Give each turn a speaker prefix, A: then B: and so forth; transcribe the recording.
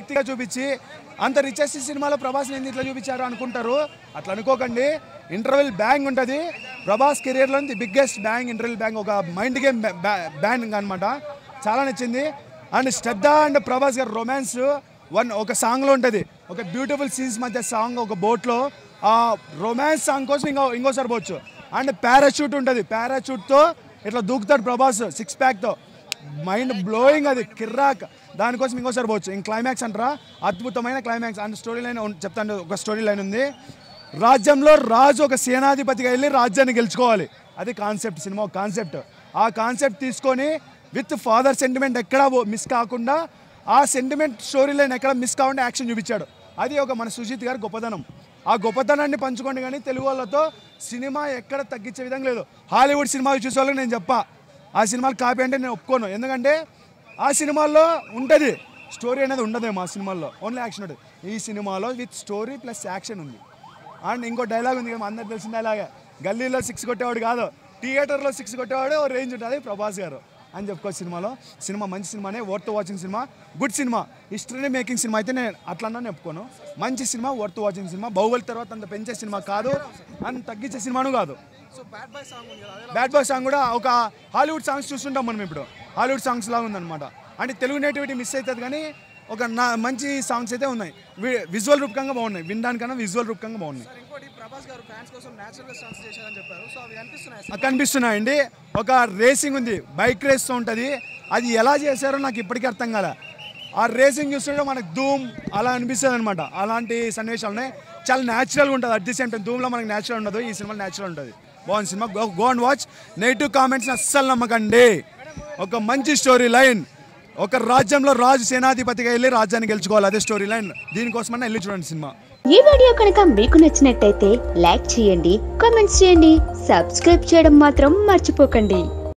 A: వ్యక్తిగా చూపించి అంత రిచెస్ట్ సినిమాలో ప్రభాస్ని ఎందుకు ఇట్లా చూపించారు అనుకుంటారు అట్లా అనుకోకండి ఇంటర్వెల్ బ్యాంగ్ ఉంటుంది ప్రభాస్ కెరియర్లో the biggest bang interval bang ఒక మైండ్ గేమ్ బ్యాంగ్ అనమాట చాలా నచ్చింది అండ్ శ్రద్ధ అండ్ ప్రభాస్ గారు రొమాన్స్ వన్ ఒక సాంగ్లో ఉంటుంది ఒక బ్యూటిఫుల్ సీన్స్ మధ్య సాంగ్ ఒక బోట్లో ఆ రొమాన్స్ సాంగ్ కోసం ఇంకో ఇంకోసారి పోవచ్చు అండ్ పారాషూట్ ఉంటుంది పారాషూట్తో ఇట్లా దూకుతాడు ప్రభాస్ సిక్స్ ప్యాక్తో మైండ్ బ్లోయింగ్ అది కిర్రాక్ దానికోసం ఇంకోసారి పోవచ్చు ఇంక క్లైమాక్స్ అంటారా అద్భుతమైన క్లైమాక్స్ అండ్ స్టోరీ లైన్ ఉన్- చెప్తాను ఒక స్టోరీ లైన్ ఉంది రాజ్యంలో రాజు ఒక సేనాధిపతిగా వెళ్ళి రాజ్యాన్ని గెలుచుకోవాలి అది కాన్సెప్ట్ సినిమా ఒక కాన్సెప్ట్ ఆ కాన్సెప్ట్ తీసుకొని విత్ ఫాదర్ సెంటిమెంట్ ఎక్కడ మిస్ కాకుండా ఆ సెంటిమెంట్ స్టోరీ లైన్ ఎక్కడ మిస్ కాకుండా యాక్షన్ చూపించాడు అది ఒక మన సుజిత్ గారి గొప్పతనం ఆ గొప్పతనాన్ని పంచుకోండి కానీ తెలుగు వాళ్ళతో సినిమా ఎక్కడ తగ్గించే విధంగా లేదు హాలీవుడ్ సినిమా చూసే వాళ్ళకి నేను చెప్పా ఆ సినిమాలు కాపీ అంటే నేను ఒప్పుకోను ఎందుకంటే ఆ సినిమాల్లో ఉంటుంది స్టోరీ అనేది ఉండదేమో ఆ సినిమాల్లో ఓన్లీ యాక్షన్ ఉంటుంది ఈ సినిమాలో విత్ స్టోరీ ప్లస్ యాక్షన్ ఉంది అండ్ ఇంకో డైలాగ్ ఉంది కదా అందరికి తెలిసిన డైలాగే గల్లీలో సిక్స్ కొట్టేవాడు కాదు థియేటర్లో సిక్స్ కొట్టేవాడు ఓ రేంజ్ ఉంటుంది ప్రభాస్ గారు అని చెప్పుకోవచ్చు సినిమాలో సినిమా మంచి సినిమానే worth watching cinema good cinema history making cinema అయితే నేను అట్లన్నా చెప్పుకోను మంచి cinema worth watching cinema Baahubali తర్వాత అంత పెంచే సినిమా కాదు అంత తగ్గించే సినిమాను కాదు
B: సో బ్యాడ్ బాయ్ సాంగ్ ఉంది కదా అదే
A: బ్యాడ్ బాయ్ సాంగ్ కూడా ఒక హాలీవుడ్ సాంగ్స్ చూస్తుంటాం మనం ఇప్పుడు హాలీవుడ్ సాంగ్స్ లాగా ఉందన్నమాట అంటే తెలుగు నేటివిటీ మిస్ అవుతుంది కానీ ఒక నా మంచి సాంగ్స్ అయితే ఉన్నాయి వి- విజువల్ రూపకంగా బాగున్నాయి వినడానికన్నా విజువల్ రూపకంగా బాగున్నాయి
B: సార్ ఇంకోటి ప్రభాస్ గారు ఫ్యాన్స్ కోసం నేచురల్ గా స్టంట్స్ చేశారని చెప్పారు సో అవి అనిపిస్తున్నాయి
A: నాకు కనిపిస్తున్నాయండి ఒక రేసింగ్ ఉంది బైక్ రేస్ ఉంటుంది అది ఎలా చేశారో నాకు ఇప్పటికీ అర్థం కాలే ఆ రేసింగ్ చూస్తుంటే మనకు ధూమ్ అలా అనిపిస్తుంది అనమాట అలాంటి సన్నివేశాలు ఉన్నాయి చాలా న్యాచురల్గా ఉంటుంది అట్ ది సేమ్ టైం ధూమ్లో మనకు న్యాచురల్ ఉండదు ఈ సినిమా న్యాచురల్ ఉంటుంది బాగుంది cinema go go and watch negative కామెంట్స్ని అస్సలు నమ్మకండి ఒక మంచి స్టోరీ లైన్ ఒక రాజ్యంలో రాజు సేనాధిపతిగా వెళ్ళి రాజ్యాన్ని గెలుచుకోవాలి అదే స్టోరీ లైన్ దీనికోసమన్నా వెళ్ళి చూడండి సినిమా
C: ఈ వీడియో కనుక మీకు నచ్చినట్టయితే లైక్ చేయండి కామెంట్స్ చేయండి సబ్స్క్రైబ్ చేయడం మాత్రం మర్చిపోకండి